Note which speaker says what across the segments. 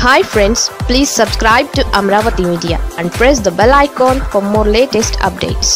Speaker 1: hi friends please subscribe to Amaravati media and press the bell icon for more latest updates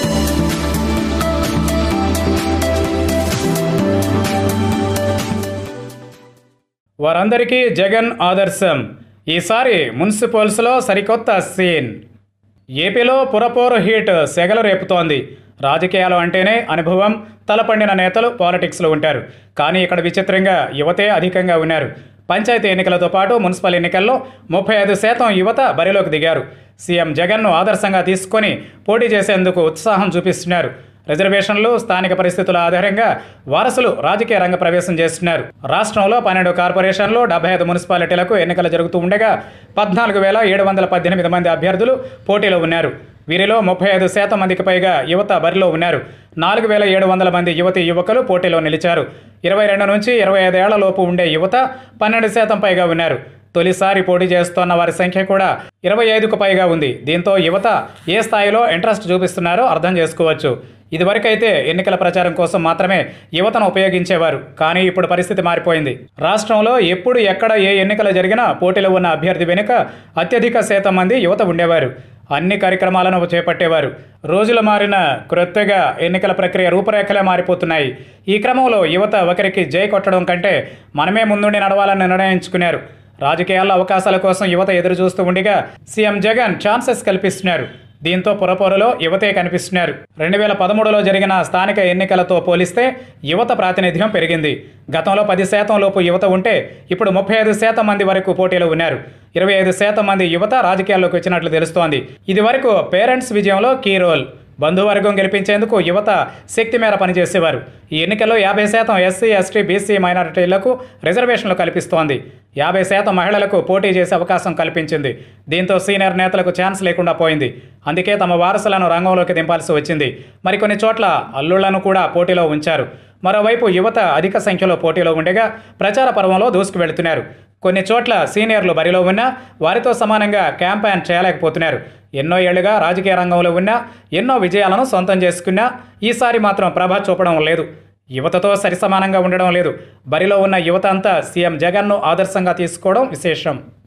Speaker 2: వారందరికీ జగన్ ఆదర్శం ఈసారి మున్సిపల్స్లో సరికొత్త scene ఏపీలో పురపోరు heat సెగలు రేపుతోంది రాజకీయాలు అంటేనే అనుభవం తలపండిన నేతలు పాలిటిక్స్లో ఉంటారు కానీ ఇక్కడ విచిత్రంగా యువతే అధికంగా ఉన్నారు పంచాయతీ ఎన్నికలతో పాటు మున్సిపల్ ఎన్నికల్లో ముప్పై ఐదు శాతం యువత బరిలోకి దిగారు సీఎం జగన్ను ఆదర్శంగా తీసుకొని పోటీ చేసేందుకు ఉత్సాహం చూపిస్తున్నారు రిజర్వేషన్లు స్థానిక పరిస్థితుల ఆధారంగా వారసులు రాజకీయ రంగ ప్రవేశం చేస్తున్నారు రాష్ట్రంలో పన్నెండు కార్పొరేషన్లు డెబ్బై ఐదు మున్సిపాలిటీలకు ఎన్నికలు జరుగుతూ ఉండగా పద్నాలుగు వేల ఏడు వందల పద్దెనిమిది మంది అభ్యర్థులు పోటీలో ఉన్నారు వీరిలో ముప్పై ఐదు శాతం మందికి పైగా యువత బరిలో ఉన్నారు నాలుగు వేల ఏడు వందల మంది యువతి యువకులు పోటీలో నిలిచారు ఇరవై రెండు నుంచి ఇరవై ఐదేళ్ల లోపు ఉండే యువత పన్నెండు శాతం పైగా ఉన్నారు తొలిసారి పోటీ చేస్తున్న వారి సంఖ్య కూడా ఇరవై ఐదుకు పైగా ఉంది దీంతో యువత ఏ స్థాయిలో ఇంట్రెస్ట్ చూపిస్తున్నారో అర్థం చేసుకోవచ్చు ఇదివరకైతే ఎన్నికల ప్రచారం కోసం మాత్రమే యువతను ఉపయోగించేవారు కానీ ఇప్పుడు పరిస్థితి మారిపోయింది రాష్ట్రంలో ఎప్పుడు ఎక్కడ ఏ ఎన్నికలు జరిగినా పోటీలో ఉన్న అభ్యర్థి వెనుక అత్యధిక శాతం మంది యువత ఉండేవారు అన్ని కార్యక్రమాలను చేపట్టేవారు రోజులు మారిన క్రొత్తగా ఎన్నికల ప్రక్రియ రూపురేఖలే మారిపోతున్నాయి ఈ క్రమంలో యువత ఒకరికి జై కొట్టడం కంటే మనమే ముందుండి నడవాలని నిర్ణయించుకున్నారు రాజకీయాల్లో అవకాశాల కోసం యువత ఎదురు చూస్తూ ఉండగా సీఎం జగన్ ఛాన్సెస్ కల్పిస్తున్నారు దీంతో పురపోరులో యువతే కనిపిస్తున్నారు రెండు వేల పదమూడులో జరిగిన స్థానిక ఎన్నికలతో పోలిస్తే యువత ప్రాతినిధ్యం పెరిగింది గతంలో పది శాతం లోపు యువత ఉంటే ఇప్పుడు ముప్పై ఐదు శాతం మంది వరకు పోటీలో ఉన్నారు ఇరవై ఐదు శాతం మంది యువత రాజకీయాల్లోకి వచ్చినట్లు తెలుస్తోంది ఇది వరకు పేరెంట్స్ విజయంలో కీ రోల్ బంధువర్గం గెలిపించేందుకు యువత శక్తి మేర పనిచేసేవారు ఈ ఎన్నికల్లో యాభై శాతం ఎస్సీ ఎస్టీ బీసీ మైనారిటీలకు రిజర్వేషన్లు కల్పిస్తోంది యాభై శాతం మహిళలకు పోటీ చేసే అవకాశం కల్పించింది దీంతో సీనియర్ నేతలకు ఛాన్స్ లేకుండా పోయింది అందుకే తమ వారసులను రంగంలోకి దింపాల్సి వచ్చింది మరికొన్ని చోట్ల అల్లుళ్లను కూడా పోటీలో ఉంచారు మరోవైపు యువత అధిక సంఖ్యలో పోటీలో ఉండగా ప్రచార పర్వంలో దూసుకు వెళుతున్నారు కొన్ని చోట్ల సీనియర్లు బరిలో ఉన్నా వారితో సమానంగా క్యాంపెయిన్ చేయలేకపోతున్నారు ఎన్నో ఏళ్లుగా రాజకీయ రంగంలో ఉన్నా ఎన్నో విజయాలను సొంతం చేసుకున్నా ఈసారి మాత్రం ప్రభ చూపడం లేదు యువతతో సరిసమానంగా ఉండడం లేదు బరిలో ఉన్న యువత అంతా సీఎం జగన్ను ఆదర్శంగా తీసుకోవడం విశేషం